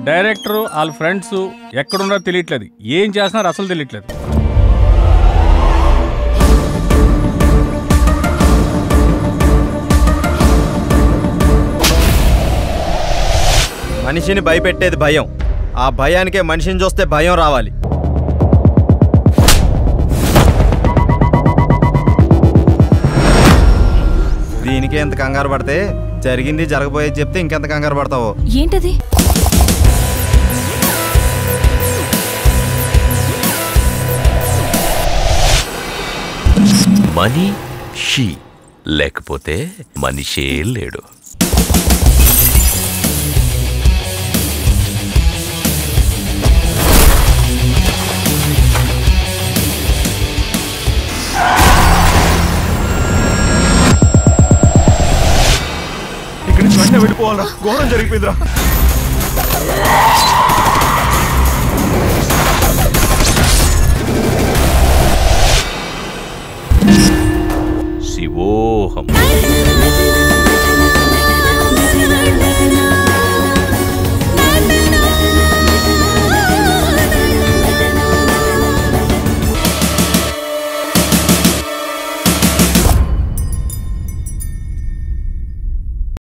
director వాళ్ళ friends ఎక్కడున్నారో తెలియట్లేదు ఏం చేస్తున్నారో అసలు తెలియట్లేదు మనిషిని భయపెట్టేది భయం ఆ భయానికే మనిషిని చూస్తే భయం రావాలి దీనికి ఎంత కంగారు పడితే జరిగింది జరగబోయేది చెప్తే ఇంకెంత కంగారు పడతావో ఏంటది మనీ షీ లేకపోతే మనిషే లేడు ఇక్కడి నుంచి వెంటనే వెళ్ళిపోవాలరా ఘోరం జరిగిపోయిందిరా శివోహం